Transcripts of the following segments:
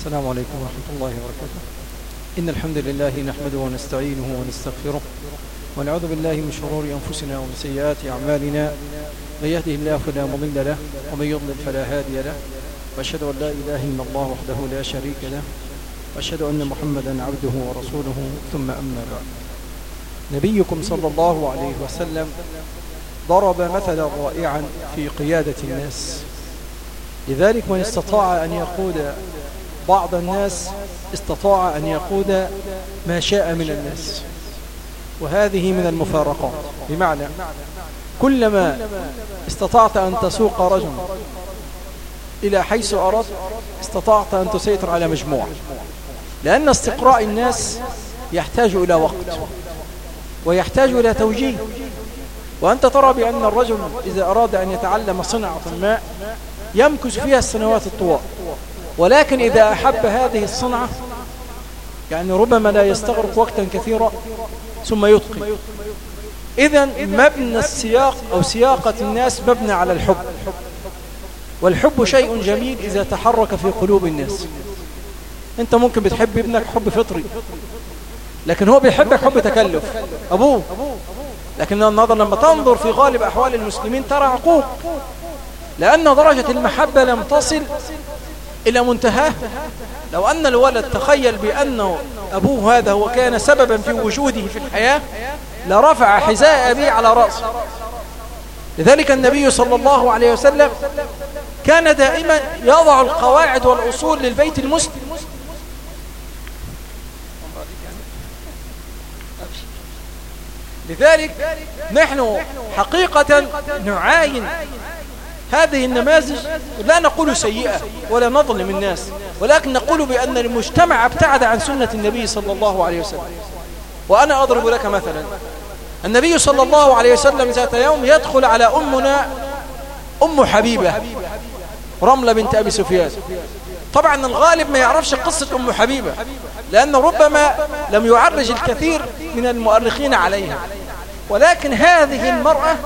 السلام عليكم ورحمة الله وبركاته إن الحمد لله نحمده ونستعينه ونستغفره ونعوذ بالله من شرور أنفسنا ومن سيئات أعمالنا من يهده الله فلا مضل له ومن يضلل فلا هادي له وأشهد أن لا إله إلا الله وحده لا شريك له وأشهد أن محمدا عبده ورسوله ثم أما بعد نبيكم صلى الله عليه وسلم ضرب مثلا رائعا في قيادة الناس لذلك من استطاع أن يقود بعض الناس استطاع أن يقود ما شاء من الناس وهذه من المفارقات بمعنى كلما استطعت أن تسوق رجل إلى حيث أردت استطعت أن تسيطر على مجموعة لأن استقراء الناس يحتاج إلى وقت ويحتاج إلى توجيه وأنت ترى بأن الرجل إذا أراد أن يتعلم صنعة ما يمكث فيها السنوات الطوال ولكن إذا أحب هذه الصنعة يعني ربما لا يستغرق وقتا كثيرا ثم يتقن إذا مبنى السياق أو سياقة الناس مبنى على الحب والحب شيء جميل إذا تحرك في قلوب الناس أنت ممكن بتحب ابنك حب فطري لكن هو بيحبك حب تكلف أبوه لكن النظر لما تنظر في غالب أحوال المسلمين ترى عقوق لأن درجة المحبة لم تصل إلى منتهاه لو أن الولد تخيل بأنه أبوه هذا هو كان سببا في وجوده في الحياة لرفع حذاء أبيه على رأسه لذلك النبي صلى الله عليه وسلم كان دائما يضع القواعد والأصول للبيت المسلم لذلك نحن حقيقة نعاين هذه النماذج لا نقول سيئة ولا نظلم الناس ولكن نقول بأن المجتمع ابتعد عن سنة النبي صلى الله عليه وسلم وأنا أضرب لك مثلا النبي صلى الله عليه وسلم ذات يوم يدخل على أمنا أم حبيبة رملة بنت أبي سفيان طبعا الغالب ما يعرفش قصة أم حبيبة لأنه ربما لم يعرج الكثير من المؤرخين عليها ولكن هذه المرأة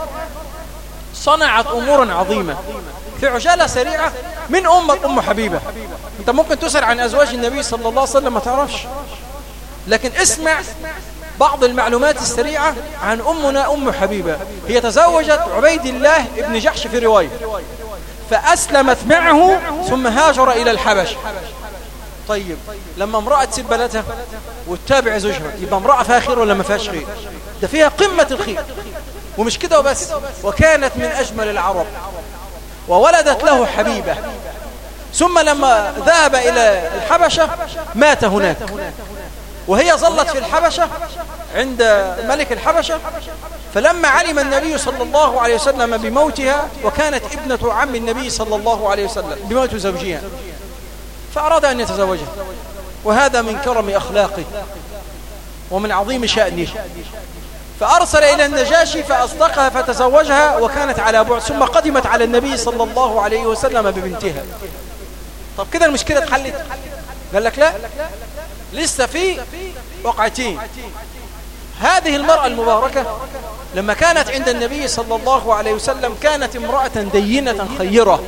صنعت أمورا عظيمة في عجالة سريعة من أمة أم حبيبة أنت ممكن تسأل عن أزواج النبي صلى الله عليه وسلم ما تعرفش لكن اسمع بعض المعلومات السريعة عن أمنا أم حبيبة هي تزوجت عبيد الله ابن جحش في رواية فأسلمت معه ثم هاجر إلى الحبش طيب لما امرأة تسيب بلدها وتتابع زوجها يبقى امرأة فيها خير ولا ما فيهاش خير ده فيها قمة الخير ومش كده وبس وكانت من أجمل العرب وولدت له حبيبة ثم لما ذهب إلى الحبشة مات هناك وهي ظلت في الحبشة عند ملك الحبشة فلما علم النبي صلى الله عليه وسلم بموتها وكانت ابنة عم النبي صلى الله عليه وسلم بموت زوجها فأراد أن يتزوجها وهذا من كرم أخلاقه ومن عظيم شأنه فأرسل إلى النجاشي فأصدقها فتزوجها وكانت على بعد ثم قدمت على النبي صلى الله عليه وسلم ببنتها طب كده المشكلة اتحلت قال لك لا لسه في وقعتين هذه المرأة المباركة لما كانت عند النبي صلى الله عليه وسلم كانت امرأة دينة خيرة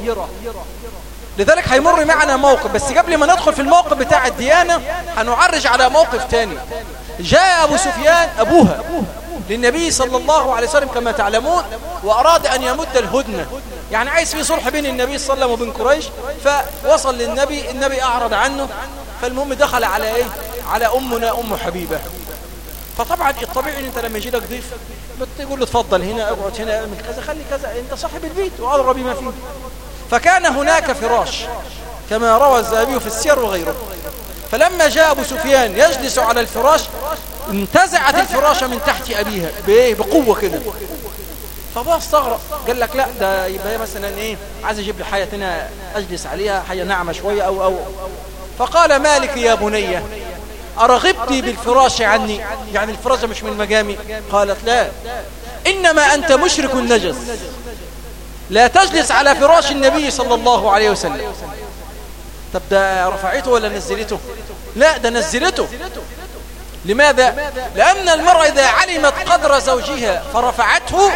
لذلك هيمر معنا موقف بس قبل ما ندخل في الموقف بتاع الديانة هنعرج على موقف تاني جاء أبو سفيان أبوها للنبي صلى الله عليه وسلم كما تعلمون وأراد أن يمد الهدنة يعني عايز في صلح بين النبي صلى الله عليه وسلم وبين قريش فوصل للنبي النبي أعرض عنه فالمهم دخل على إيه على أمنا أم حبيبة فطبعا الطبيعي ان انت لما يجي لك ضيف بتقول له اتفضل هنا اقعد هنا اعمل كذا خلي كذا انت صاحب البيت وادرى بما فيه فكان هناك فراش كما روى الذهبي في السير وغيره فلما جاء ابو سفيان يجلس على الفراش انتزعت الفراشه من تحت ابيها بايه بقوه كده فابوها استغرب قال لك لا ده يبقى مثلا ايه عايز يجيب لي حاجه هنا اجلس عليها حاجه ناعمه شويه او او فقال مالك يا بنيه أرغبتي بالفراش عني يعني الفراش مش من مجامي قالت لا إنما أنت مشرك نجس لا تجلس على فراش النبي صلى الله عليه وسلم طب ده رفعته ولا نزلته لا ده نزلته لماذا لأن المرأة إذا علمت قدر زوجها فرفعته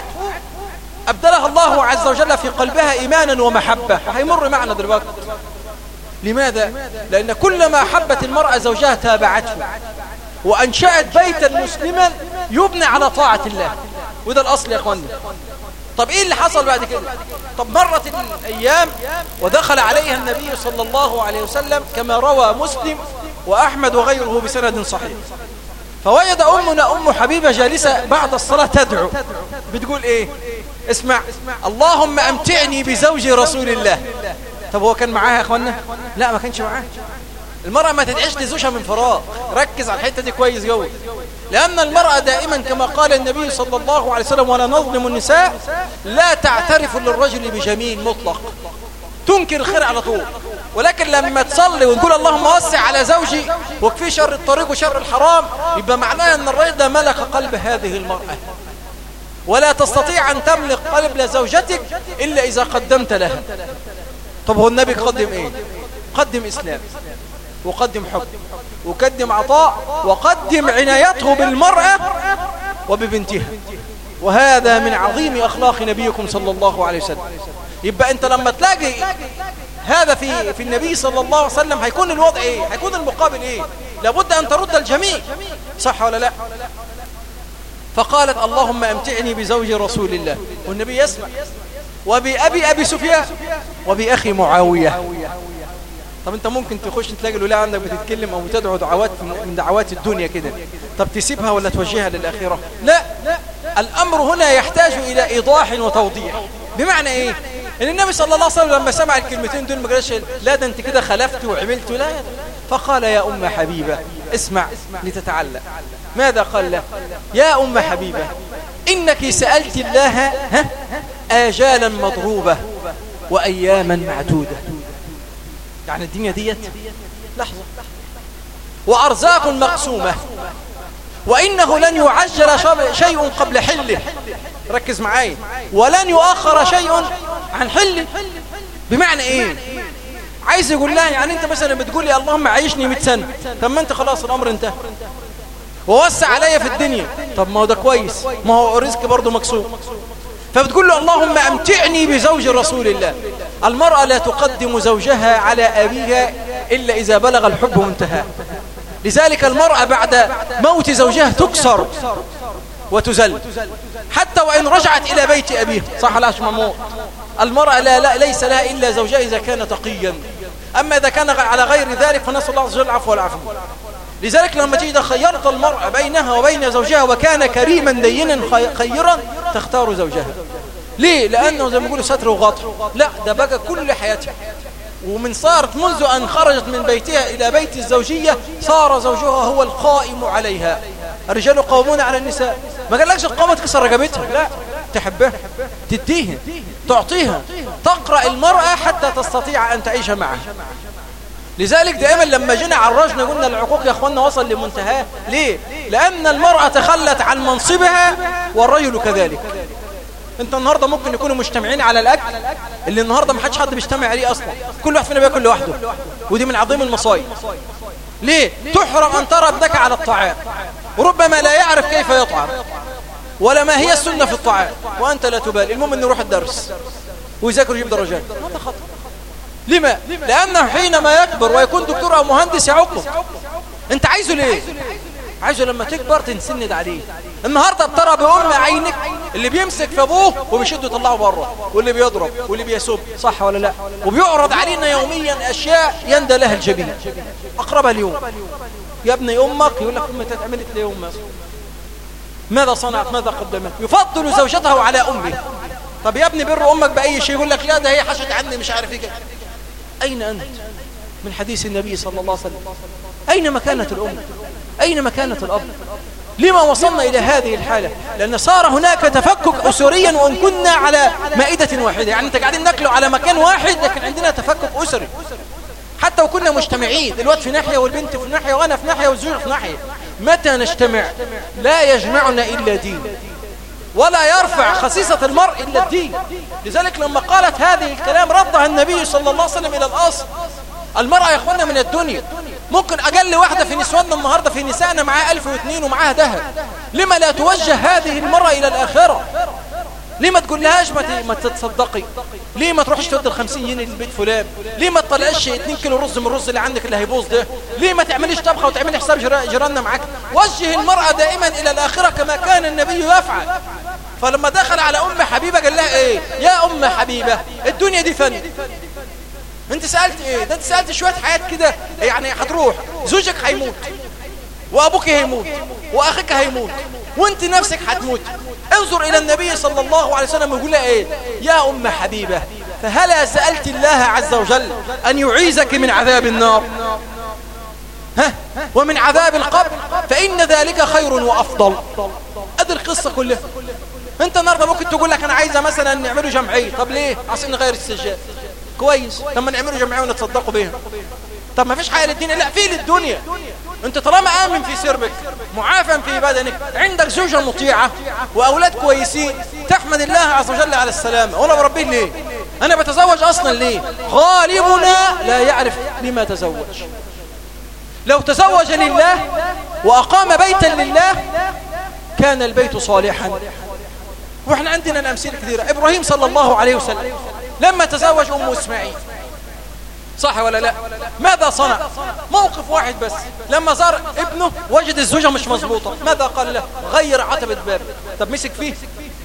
أبدلها الله عز وجل في قلبها إيمانا ومحبة وهيمر معنا دلوقتي لماذا؟ لأن كلما حبت المرأة زوجها تابعته وأنشأت بيتا مسلما يبنى على طاعة الله وده الأصل يا أخواني طب إيه اللي حصل بعد كده طب مرت الأيام ودخل عليها النبي صلى الله عليه وسلم كما روى مسلم وأحمد وغيره بسند صحيح فوجد أمنا أم حبيبة جالسة بعد الصلاة تدعو بتقول إيه اسمع اللهم أمتعني بزوج رسول الله طب هو كان معاها يا أخوانا لا ما كانش معاها المرأة ما تدعيش لزوجها من فراغ ركز على الحتة دي كويس جوي لأن المرأة دائما كما قال النبي صلى الله عليه وسلم ولا نظلم النساء لا تعترف للرجل بجميل مطلق تنكر الخير على طول ولكن لما تصلي ونقول اللهم وسع على زوجي واكفي شر الطريق وشر الحرام يبقى معناها ان الرجل ده ملك قلب هذه المرأة ولا تستطيع أن تملك قلب لزوجتك إلا إذا قدمت لها طب هو النبي قدم إيه قدم إسلام وقدم حب وقدم عطاء وقدم عنايته بالمرأة وببنتها وهذا من عظيم أخلاق نبيكم صلى الله عليه وسلم يبقى أنت لما تلاقي هذا في في النبي صلى الله عليه وسلم هيكون الوضع ايه هيكون المقابل ايه لابد ان ترد الجميع صح ولا لا فقالت اللهم امتعني بزوج رسول الله والنبي يسمع وبأبي أبي سفيان وبأخي معاوية طب انت ممكن تخش تلاقي الولاء عندك بتتكلم او بتدعو دعوات من دعوات الدنيا كده طب تسيبها ولا توجهها للآخرة لا الأمر هنا يحتاج إلى إيضاح وتوضيح بمعنى ايه ان النبي صلى الله عليه وسلم لما سمع الكلمتين دول ما قالش لا ده انت كده خلفت وعملت لا فقال يا ام حبيبه اسمع لتتعلم ماذا قال له يا ام حبيبه انك سالت الله ها اجالا مضروبه واياما معدوده يعني الدنيا ديت لحظه وارزاق مقسومه وانه لن يعجل شيء قبل حله ركز معايا ولن يؤخر شيء عن حله بمعنى ايه عايز يقول لها يعني انت مثلا بتقول لي اللهم عيشني 100 سنه طب ما انت خلاص الامر انتهى ووسع عليا في الدنيا طب ما هو ده كويس ما هو رزق برضه مكسور فبتقول له اللهم امتعني بزوج رسول الله المرأة لا تقدم زوجها على أبيها إلا إذا بلغ الحب منتهى لذلك المرأة بعد موت زوجها تكسر وتزل حتى وإن رجعت إلى بيت أبيها صح لا مموت المرأة لا, لا ليس لها إلا زوجها إذا كان تقيا أما إذا كان على غير ذلك فنسأل الله عز وجل العفو والعافية لذلك لما تجد خيرت المرأة بينها وبين زوجها وكان كريما دينا خيرا تختار زوجها ليه؟ لأنه زي ما يقولوا ستر وغطر لا ده بقى كل حياتها ومن صارت منذ أن خرجت من بيتها إلى بيت الزوجية صار زوجها هو القائم عليها الرجال قومون على النساء ما قالكش القومة تكسر رقبتها لا تحبها تديها تعطيها تقرأ المرأة حتى تستطيع أن تعيش معها لذلك دائما لما جينا عرجنا قلنا العقوق يا اخوانا وصل لمنتهاه ليه لأن المرأة تخلت عن منصبها والرجل كذلك انت النهاردة ممكن يكونوا مجتمعين على الأكل اللي النهاردة ما حدش حد بيجتمع عليه أصلا كل واحد فينا بياكل لوحده ودي من عظيم المصايب ليه تحرم أن ترى ابنك على الطعام وربما لا يعرف كيف يطعم ولا ما هي السنة في الطعام وأنت لا تبالي المهم أنه يروح الدرس ويذاكر ويجيب درجات هذا خطأ لما؟ لأنه حينما يكبر ويكون دكتور أو مهندس يعقه أنت عايزه ليه؟ عايزه لما تكبر تنسند عليه النهاردة بترى بأم عينك اللي بيمسك في أبوه وبيشده يطلعه بره واللي بيضرب واللي بيسب صح ولا لا وبيعرض علينا يوميا أشياء يندى لها الجبين أقربها اليوم يا ابني أمك يقول لك أمي تتعملت ليه أمي ماذا صنعت ماذا قدمت يفضل زوجته على أمه طب يا ابني بر أمك بأي شيء يقول لك لا ده هي حشت عني مش عارف ايه أين أنت من حديث النبي صلى الله عليه وسلم أين مكانة الأم أين مكانة الأب لما وصلنا إلى هذه الحالة لأن صار هناك تفكك أسريا وإن كنا على مائدة واحدة يعني أنت قاعدين ناكله على مكان واحد لكن عندنا تفكك أسري حتى وكنا مجتمعين الواد في ناحية والبنت في ناحية وأنا في ناحية والزوج في ناحية متى نجتمع لا يجمعنا إلا دين ولا يرفع خصيصة المرء إلا الدين لذلك لما قالت هذه الكلام ردها النبي صلى الله عليه وسلم إلى الأصل المرأة يا أخوانا من الدنيا ممكن أقل واحدة في نسواننا النهاردة في نسائنا معاها ألف واثنين ومعاها ذهب لما لا توجه هذه المرأة إلى الآخرة ليه ما تقول لهاش ما, ما تتصدقي ليه ما تروحش تودي الخمسين جنيه للبيت فلان ليه ما تطلعش 2 كيلو رز من الرز اللي عندك اللي هيبوظ ده ليه ما تعمليش طبخه وتعملي حساب جيراننا معاك وجه المرأة دائما الى الاخرة كما كان النبي يفعل فلما دخل على ام حبيبة قال لها ايه يا ام حبيبة الدنيا دي فن انت سألت ايه ده انت سألت شوية حياة كده يعني هتروح زوجك هيموت وابوك هيموت واخيك هيموت وانت نفسك هتموت انظر الى النبي صلى الله عليه وسلم يقول ايه يا ام حبيبة فهلا سألت الله عز وجل ان يعيذك من عذاب النار ها ومن عذاب القبر فإن ذلك خير وأفضل ادي القصة كلها انت النهارده ممكن تقول لك انا عايزه مثلا نعمله جمعيه طب ليه عشان نغير السجاد كويس لما نعمله جمعيه ونتصدقوا بيها طب ما فيش حاجه للدين لا في للدنيا انت طالما امن في سربك معافى في بدنك عندك زوجة مطيعة واولاد كويسين تحمد الله عز وجل على السلامة وانا بربيه ليه انا بتزوج اصلا ليه غالبنا لا يعرف لما تزوج لو تزوج لله واقام بيتا لله كان البيت صالحا واحنا عندنا الامثله كثيرة ابراهيم صلى الله عليه وسلم لما تزوج ام اسماعيل صح ولا لا ماذا صنع موقف واحد بس لما زار ابنه وجد الزوجة مش مظبوطة ماذا قال له غير عتبة باب طب مسك فيه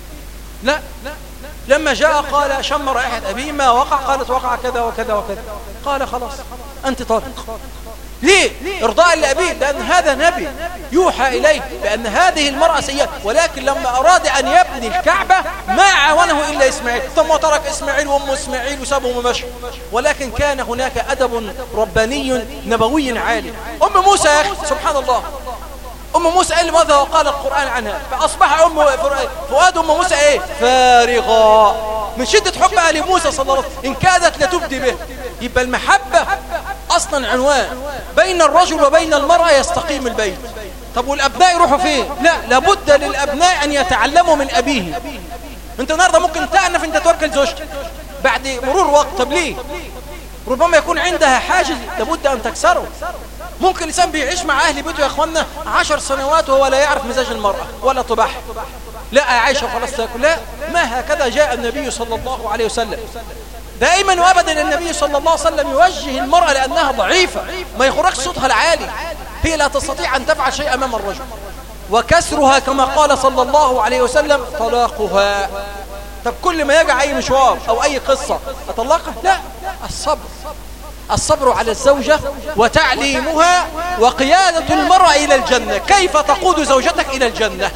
لا لما جاء قال شم رائحة أبيه ما وقع قالت وقع كذا وكذا وكذا قال خلاص أنت طالق ليه ارضاء لأبيه لأن هذا نبي يوحى إليه بأن هذه المرأة سيئة ولكن لما أراد أن يبني الكعبة ما عاونه إلا إسماعيل ثم ترك إسماعيل وأم إسماعيل وسابهم ومشى ولكن كان هناك أدب رباني نبوي عالي أم موسى يا أخي سبحان الله أم موسى قال ماذا وقال القرآن عنها فأصبح أم فؤاد أم موسى إيه فارغا من شدة حبها لموسى صلى الله عليه وسلم إن كادت لتبدي به يبقى المحبة أصلا عنوان بين الرجل وبين المرأة يستقيم البيت طب والأبناء يروحوا فين لا لابد للأبناء أن يتعلموا من أبيه انت النهاردة ممكن تعنف انت توكل زوجتك بعد مرور وقت طب ليه ربما يكون عندها حاجز لابد أن تكسره ممكن الإنسان بيعيش مع أهل بيته يا أخوانا عشر سنوات وهو لا يعرف مزاج المرأة ولا طباعها لا عايشة وخلاص تاكل لا ما هكذا جاء النبي صلى الله عليه وسلم دائما وابدا النبي صلى الله عليه وسلم يوجه المرأة لأنها ضعيفة ما يخرجش صوتها العالي هي لا تستطيع أن تفعل شيء أمام الرجل وكسرها كما قال صلى الله عليه وسلم طلاقها طب كل ما يجع أي مشوار أو أي قصة أطلقها لا الصبر الصبر على الزوجة وتعليمها وقيادة المرأة إلى الجنة كيف تقود زوجتك إلى الجنة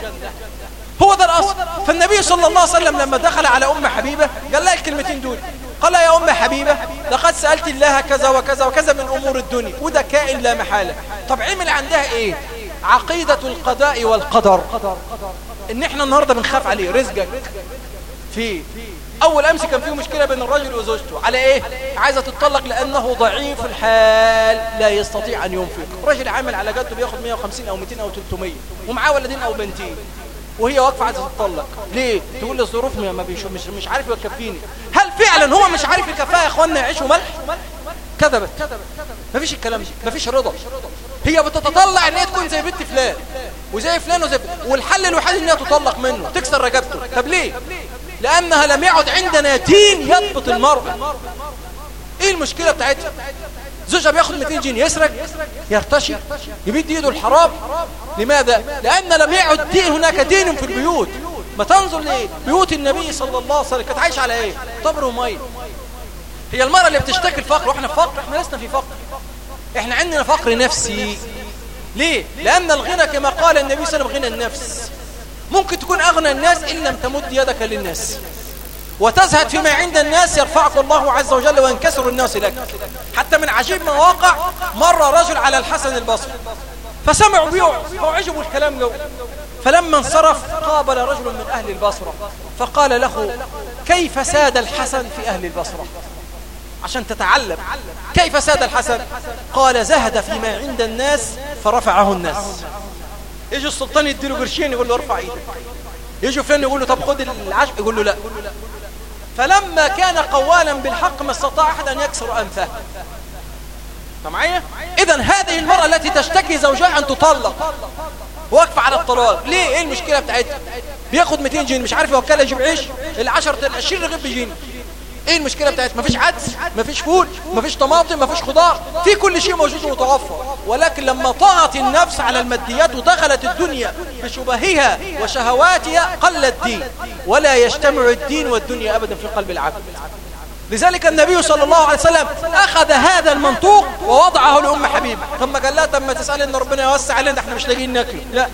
هو ده الأصل فالنبي صلى الله عليه وسلم لما دخل على أم حبيبة قال لها الكلمتين دول قال يا أم حبيبة لقد سألت الله كذا وكذا وكذا من أمور الدنيا وده كائن لا محالة طب عمل عندها إيه عقيدة القضاء والقدر إن إحنا النهاردة بنخاف عليه رزقك في أول أمس كان فيه مشكلة بين الرجل وزوجته على إيه عايزة تتطلق لأنه ضعيف الحال لا يستطيع أن ينفق رجل عامل على جده بياخد 150 أو 200 أو 300 ومعاه ولدين أو بنتين وهي واقفه عايزه تطلق ليه تقول لي الظروف ما بيشوف مش مش عارف يكفيني هل فعلا هو مش عارف يكفيها يا اخوانا يعيشوا ملح كذبت مفيش الكلام ده مفيش رضا هي بتتطلع ان هي تكون زي بنت فلان وزي فلان وزي فلان والحل الوحيد ان هي تطلق منه تكسر رقبته طب ليه لانها لم يعد عندنا دين يضبط المرأة ايه المشكلة بتاعتها زوجها بياخد 200 جنيه يسرق يرتشي يمد ايده الحرام لماذا لان لم يعد دين هناك دين في البيوت ما تنظر لبيوت النبي صلى الله عليه وسلم كانت عايشه على ايه طبر ومي هي المرأة اللي بتشتكي الفقر واحنا في فقر احنا لسنا في فقر احنا عندنا فقر نفسي ليه لان الغنى كما قال النبي صلى الله عليه وسلم غنى النفس ممكن تكون اغنى الناس ان لم تمد يدك للناس وتزهد فيما عند الناس يرفعك الله عز وجل وينكسر الناس لك حتى من عجيب ما وقع مر رجل على الحسن البصري فسمعوا بيه وعجبوا الكلام جو فلما انصرف قابل رجل من أهل البصرة فقال له كيف ساد الحسن في أهل البصرة عشان تتعلم كيف ساد الحسن قال زهد فيما عند الناس فرفعه الناس يجي السلطان يديله قرشين يقول له ارفع ايدك يجي فلان يقول له طب خد العشق يقول له لا فلما كان قوالا بالحق ما استطاع أحد أن يكسر أنفه معايا إذا هذه المرأة التي تشتكي زوجها أن تطلق واقفة على الطلاق ليه ايه المشكلة بتاعتها بياخد 200 جنيه مش عارف يوكلها يجيب عيش العشر ال 20 رغيف بجنيه ايه المشكلة بتاعتها مفيش عدس مفيش فول مفيش طماطم مفيش خضار في كل شيء موجود ومتوفر ولكن لما طغت النفس على الماديات ودخلت الدنيا بشبهها وشهواتها قل الدين ولا يجتمع الدين والدنيا ابدا في قلب العبد لذلك النبي صلى الله عليه وسلم أخذ هذا المنطوق ووضعه لأم حبيب ثم قال لا تم تسأل إن ربنا يوسع علينا احنا مش لاقيين ناكله لا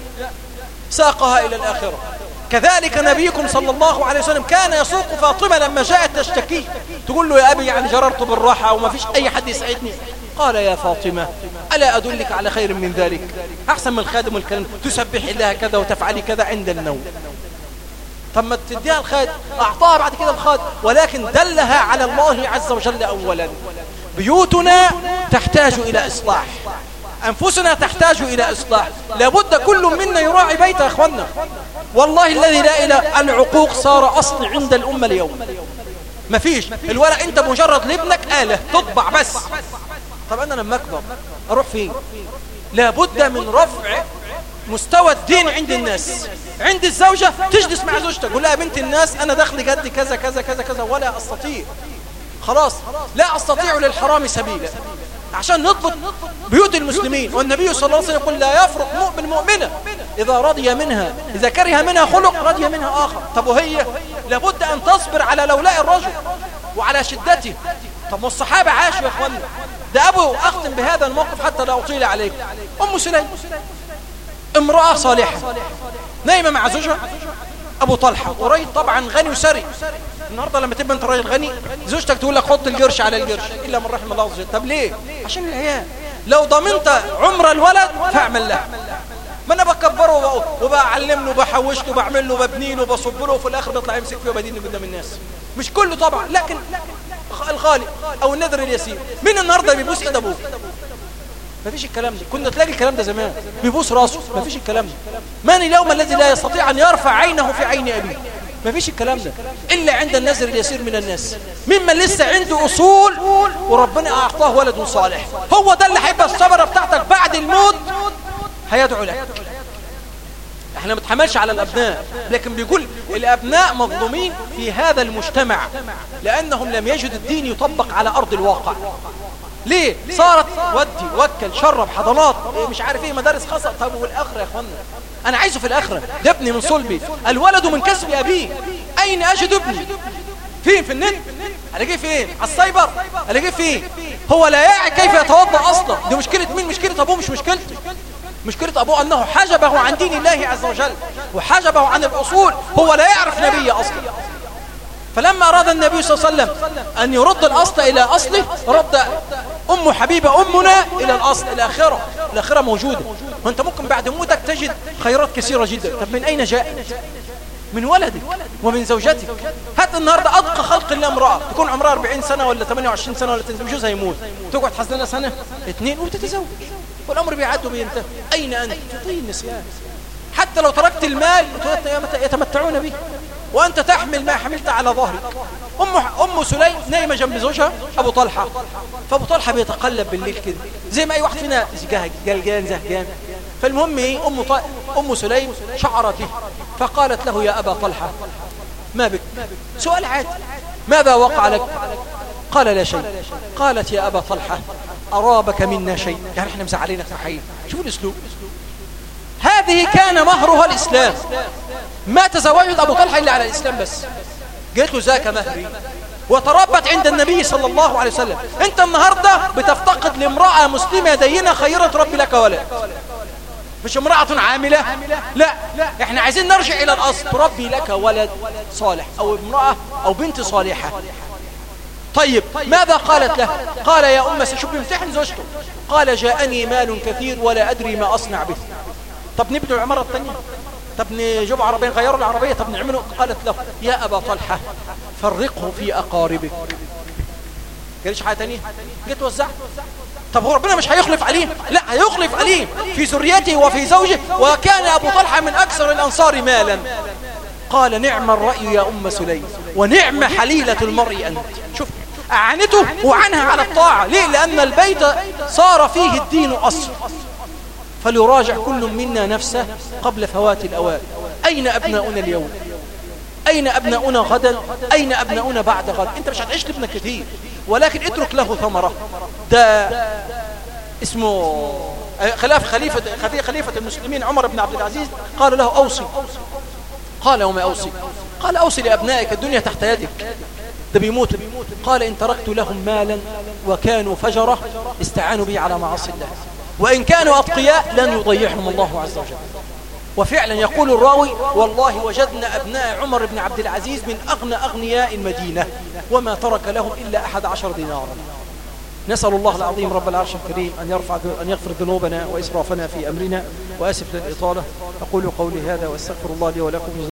ساقها إلى الآخرة كذلك نبيكم صلى الله عليه وسلم كان يسوق فاطمة لما جاءت تشتكي تقول له يا أبي يعني جررت بالراحة وما فيش أي حد يسعدني قال يا فاطمة ألا أدلك على خير من ذلك أحسن من الخادم الكلام تسبح الله كذا وتفعلي كذا عند النوم طب ما تديها الخادم أعطاها بعد كده الخادم ولكن دلها على الله عز وجل أولا بيوتنا تحتاج إلى إصلاح أنفسنا تحتاج إلى إصلاح لابد كل منا يراعي بيته يا أخوانا والله الذي لا إله العقوق صار أصل عند الأمة اليوم مفيش الورق أنت مجرد لابنك آلة تطبع بس طب أنا لما أكبر أروح فين لابد من رفع مستوى الدين عند الناس عند الزوجة تجلس مع زوجتك قول لها بنت الناس أنا دخلي قد كذا كذا كذا كذا ولا أستطيع خلاص لا أستطيع للحرام سبيلا عشان نضبط بيوت المسلمين والنبي صلى الله عليه وسلم يقول لا يفرق مؤمن مؤمنة إذا رضي منها إذا كره منها خلق رضي منها آخر طب وهي لابد أن تصبر على لولاء الرجل وعلى شدته طب والصحابة عاشوا يا أخوانا ده أبو أختم بهذا الموقف حتى لا أطيل عليك أم سليم امرأة صالحة نايمة مع زوجها أبو طلحة وراجل طبعا غني وسري النهاردة لما تبقى انت راجل غني زوجتك تقول لك حط القرش على القرش إلا من رحم الله عز وجل طب ليه عشان العيال لو ضمنت عمر الولد فاعمل له ما انا بكبره وبعلم له وبحوش له وبعمل له وببني له وبصب له وفي الاخر بيطلع يمسك فيه وبدينه قدام الناس مش كله طبعا لكن الغالي او النذر اليسير مين النهارده بيبوس ايد ابوه ما فيش الكلام ده كنا تلاقي الكلام ده زمان بيبوس راسه ما فيش الكلام ده من اليوم الذي لا يستطيع أن يرفع عينه في عين أبيه ما فيش الكلام ده إلا عند النذر اليسير من الناس ممن لسه عنده أصول وربنا أعطاه ولد صالح هو ده اللي هيبقى الصبرة بتاعتك بعد الموت هيدعو لك احنا ما بنتحملش على الابناء لكن بيقول الابناء مظلومين في هذا المجتمع لانهم لم يجد الدين يطبق على ارض الواقع ليه صارت ودي وكل شرب حضانات إيه مش عارف ايه مدارس خاصة طب والاخرة يا اخوانا انا عايزه في الاخرة ده ابني من صلبي الولد من كسب ابيه اين اجد ابني فين في النت الاقيه فين على السايبر الاقيه فين هو لا يعي كيف يتوضا اصلا دي مشكله مين مشكله ابوه مش مشكلتي مشكلة أبوه أنه حجبه عن دين الله عز وجل وحجبه عن الأصول هو لا يعرف نبي أصلا فلما أراد النبي صلى الله عليه وسلم أن يرد الأصل إلى أصله رد أم حبيبة أمنا إلى الأصل الآخرة الآخرة موجودة وأنت ممكن بعد موتك تجد خيرات كثيرة جدا طب من أين جاء من ولدك ومن زوجتك هات النهاردة أدقى خلق الله امرأة تكون عمرها 40 سنة ولا 28 سنة ولا جوزها يموت تقعد حزنها سنة اثنين وتتزوج والأمر بيعد وبينتهي أين أنت تطيع النسيان حتى لو تركت المال يتمتعون به وأنت تحمل ما حملت على ظهرك أم, أم سليم نايمة جنب زوجها أبو طلحة فأبو طلحة بيتقلب بالليل كده زي ما أي واحد فينا جلجان زهجان فالمهم إيه أم, ط... أم سليم شعرت به فقالت له يا أبا طلحة ما بك سؤال عادي ماذا وقع لك قال لا شيء قالت يا أبا طلحة أرابك منا شيء يعني احنا مزعلينك في حي شوف الأسلوب هذه كان مهرها الإسلام ما تزوجت أبو طلحة إلا على الإسلام بس قالت له ذاك مهري وتربت عند النبي صلى الله عليه وسلم انت النهاردة بتفتقد لامرأة مسلمة دينة خيرة ربي لك ولد مش امرأة عاملة لا احنا عايزين نرجع الى الاصل تربي لك ولد صالح او امرأة او بنت صالحة طيب ماذا قالت له قال يا أم شوف بيمتحن زوجته قال جاءني مال كثير ولا أدري ما أصنع به طب نبنوا العمارة الثانية طب نجيب عربية نغيروا العربية طب نعمله قالت له يا أبا طلحة فرقه في أقاربك قالش حاجة تانية قلت وزع طب هو ربنا مش هيخلف عليه لا هيخلف عليه في ذريته وفي زوجه وكان أبو طلحة من أكثر الأنصار مالا قال نعم الرأي يا أم سليم ونعم حليلة المرء أنت شوف أعنته وعنها على الطاعة ليه لأن البيت صار فيه الدين أصل فليراجع كل منا نفسه قبل فوات الأوان أين أبناؤنا اليوم أين أبناؤنا غدا أين أبناؤنا بعد غد أنت مش هتعيش لابنك كثير ولكن اترك له ثمرة ده اسمه خلاف خليفة خليفة المسلمين عمر بن عبد العزيز قال له أوصي قال وما أوصي قال أوصي لأبنائك الدنيا تحت يدك ده بيموت قال إن تركت لهم مالا وكانوا فجرة استعانوا بي على معاصي الله وإن كانوا أتقياء لن يضيعهم الله عز وجل وفعلا يقول الراوي والله وجدنا أبناء عمر بن عبد العزيز من أغنى أغنياء المدينة وما ترك لهم إلا أحد عشر دينارا نسأل الله العظيم رب العرش الكريم أن, يرفع أن يغفر ذنوبنا وإسرافنا في أمرنا وأسف للإطالة أقول قولي هذا وأستغفر الله لي ولكم